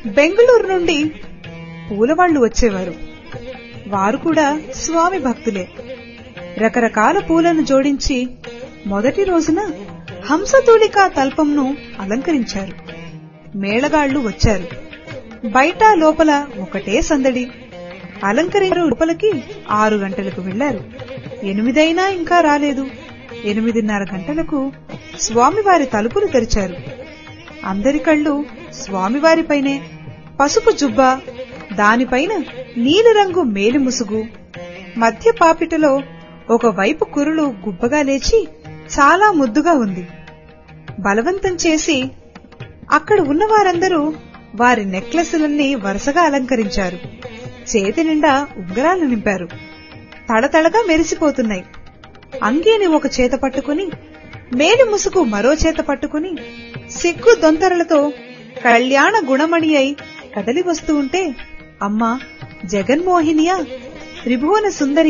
బెంగళూరు నుండి పూలవాళ్లు వచ్చేవారు వారు కూడా స్వామి భక్తులే రకరకాల పూలను జోడించి మొదటి రోజున హంసతూలికా తల్పంను అలంకరించారు మేళగాళ్లు వచ్చారు బయట లోపల ఒకటే సందడి అలంకరించారు లోపలికి ఆరు గంటలకు వెళ్లారు ఎనిమిదైనా ఇంకా రాలేదు ఎనిమిదిన్నర గంటలకు స్వామివారి తలుపులు తెరిచారు అందరి కళ్ళు స్వామివారిపైనే పసుపు జుబ్బా దానిపైన నీలిరంగు మేలిముసుగు మధ్య పాపిటలో ఒకవైపు కురులు గుబ్బగా లేచి చాలా ముద్దుగా ఉంది బలవంతం చేసి అక్కడ ఉన్నవారందరూ వారి నెక్లెస్లన్నీ వరుసగా అలంకరించారు చేతి నిండా ఉంగరాలు నింపారు తడతడగా మెరిసిపోతున్నాయి అంగీని ఒక చేత పట్టుకుని మేలి ముసుగు మరో చేత పట్టుకుని సిగ్గు దొంతరలతో కళ్యాణ గుణమణి అయి కదలి వస్తూ ఉంటే అమ్మా జగన్మోహినియా త్రిభువన సుందరి